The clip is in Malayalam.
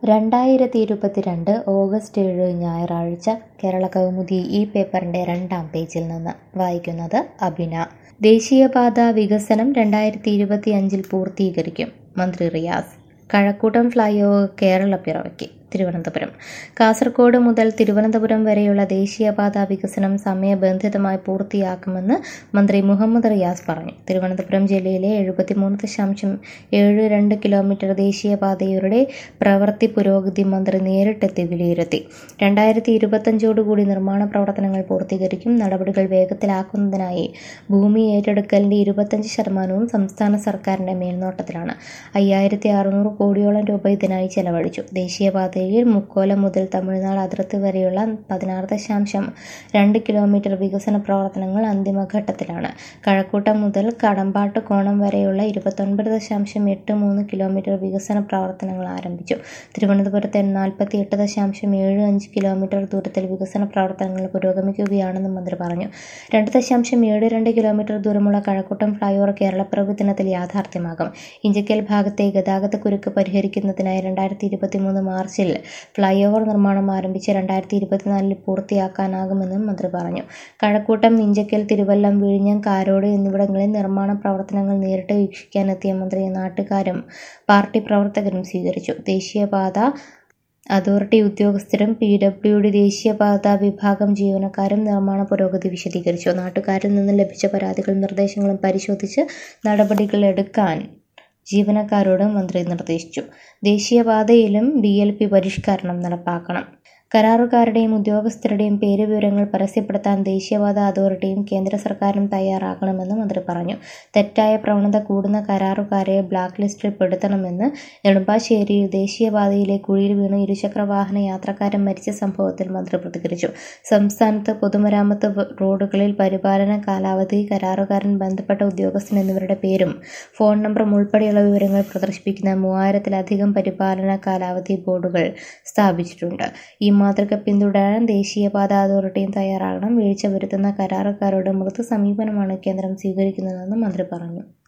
രണ്ടായിരത്തി ഇരുപത്തിരണ്ട് ഓഗസ്റ്റ് ഏഴ് ഞായറാഴ്ച കേരള കൗമുദി ഈ പേപ്പറിൻ്റെ രണ്ടാം പേജിൽ നിന്ന് വായിക്കുന്നത് അഭിന ദേശീയപാത വികസനം രണ്ടായിരത്തി ഇരുപത്തിയഞ്ചിൽ പൂർത്തീകരിക്കും മന്ത്രി റിയാസ് കഴക്കൂട്ടം ഫ്ലൈ ഓവർ കേരള പിറവയ്ക്ക് തിരുവനന്തപുരം കാസർഗോഡ് മുതൽ തിരുവനന്തപുരം വരെയുള്ള ദേശീയപാത വികസനം സമയബന്ധിതമായി പൂർത്തിയാക്കുമെന്ന് മന്ത്രി മുഹമ്മദ് റിയാസ് പറഞ്ഞു തിരുവനന്തപുരം ജില്ലയിലെ എഴുപത്തിമൂന്ന് ദശാംശം ഏഴ് രണ്ട് കിലോമീറ്റർ ദേശീയപാതയുടെ പ്രവൃത്തി പുരോഗതി മന്ത്രി നേരിട്ടെത്തി വിലയിരുത്തി രണ്ടായിരത്തി ഇരുപത്തഞ്ചോടുകൂടി നിർമ്മാണ പ്രവർത്തനങ്ങൾ പൂർത്തീകരിക്കും നടപടികൾ വേഗത്തിലാക്കുന്നതിനായി ഭൂമി ഏറ്റെടുക്കലിന്റെ ഇരുപത്തഞ്ച് ശതമാനവും സംസ്ഥാന സർക്കാരിന്റെ മേൽനോട്ടത്തിലാണ് അയ്യായിരത്തി അറുന്നൂറ് കോടിയോളം രൂപ ഇതിനായി ചെലവഴിച്ചു ദേശീയപാതയിൽ മുക്കോല മുതൽ തമിഴ്നാട് അതിർത്തി വരെയുള്ള പതിനാറ് ദശാംശം രണ്ട് കിലോമീറ്റർ വികസന പ്രവർത്തനങ്ങൾ അന്തിമഘട്ടത്തിലാണ് കഴക്കൂട്ടം മുതൽ കടമ്പാട്ട് കോണം വരെയുള്ള ഇരുപത്തൊൻപത് ദശാംശം എട്ട് മൂന്ന് കിലോമീറ്റർ വികസന പ്രവർത്തനങ്ങൾ ആരംഭിച്ചു തിരുവനന്തപുരത്ത് നാൽപ്പത്തി എട്ട് ദശാംശം ഏഴ് അഞ്ച് കിലോമീറ്റർ ദൂരത്തിൽ വികസന പ്രവർത്തനങ്ങൾ പുരോഗമിക്കുകയാണെന്നും മന്ത്രി പറഞ്ഞു രണ്ട് ദശാംശം ഏഴ് രണ്ട് കിലോമീറ്റർ ദൂരമുള്ള കഴക്കൂട്ടം ഫ്ലൈ ഓവർ കേരളപ്പിറവി ദിനത്തിൽ യാഥാർത്ഥ്യമാകും ഇഞ്ചക്കൽ ഭാഗത്തെ ഗതാഗതക്കുരുക്ക് പരിഹരിക്കുന്നതിനായി രണ്ടായിരത്തി ഇരുപത്തിമൂന്ന് മാർച്ചിൽ ഫ്ലൈ ഓവർ നിർമ്മാണം ആരംഭിച്ച് രണ്ടായിരത്തി ഇരുപത്തിനാലിൽ പൂർത്തിയാക്കാനാകുമെന്നും മന്ത്രി പറഞ്ഞു കഴക്കൂട്ടം ഇഞ്ചക്കൽ തിരുവല്ലം വിഴിഞ്ഞം കാരോട് എന്നിവിടങ്ങളിൽ നിർമ്മാണ പ്രവർത്തനങ്ങൾ നേരിട്ട് വീക്ഷിക്കാനെത്തിയ മന്ത്രിയെ നാട്ടുകാരും പാർട്ടി പ്രവർത്തകരും സ്വീകരിച്ചു ദേശീയപാത അതോറിറ്റി ഉദ്യോഗസ്ഥരും പി ഡബ്ല്യു ഡി ദേശീയപാത വിഭാഗം ജീവനക്കാരും നിർമ്മാണ പുരോഗതി വിശദീകരിച്ചു നാട്ടുകാരിൽ നിന്ന് ലഭിച്ച പരാതികളും നിർദ്ദേശങ്ങളും പരിശോധിച്ച് നടപടികൾ എടുക്കാൻ ജീവനക്കാരോട് മന്ത്രി നിർദ്ദേശിച്ചു ദേശീയപാതയിലും ഡി എൽ പി പരിഷ്കരണം നടപ്പാക്കണം കരാറുകാരുടെയും ഉദ്യോഗസ്ഥരുടെയും പേര് വിവരങ്ങൾ പരസ്യപ്പെടുത്താൻ ദേശീയപാത അതോറിറ്റിയും കേന്ദ്ര സർക്കാരും തയ്യാറാകണമെന്ന് മന്ത്രി പറഞ്ഞു തെറ്റായ പ്രവണത കൂടുന്ന കരാറുകാരെ ബ്ലാക്ക് ലിസ്റ്റിൽ പെടുത്തണമെന്ന് നെടുമ്പാശ്ശേരിയിൽ ദേശീയപാതയിലെ കുഴിയിൽ വീണ് ഇരുചക്ര വാഹന യാത്രക്കാരൻ മരിച്ച സംഭവത്തിൽ മന്ത്രി പ്രതികരിച്ചു സംസ്ഥാനത്ത് പൊതുമരാമത്ത് റോഡുകളിൽ പരിപാലന കാലാവധി കരാറുകാരൻ ബന്ധപ്പെട്ട ഉദ്യോഗസ്ഥൻ എന്നിവരുടെ പേരും ഫോൺ നമ്പറും ഉൾപ്പെടെയുള്ള വിവരങ്ങൾ പ്രദർശിപ്പിക്കുന്ന മൂവായിരത്തിലധികം പരിപാലന കാലാവധി ബോർഡുകൾ സ്ഥാപിച്ചിട്ടുണ്ട് ഈ മാതൃക പിന്തുടരാൻ ദേശീയപാത അതോറിറ്റിയും തയ്യാറാകണം വീഴ്ച വരുത്തുന്ന കരാറുകാരോട് മൃദു സമീപനമാണ് കേന്ദ്രം സ്വീകരിക്കുന്നതെന്ന് മന്ത്രി പറഞ്ഞു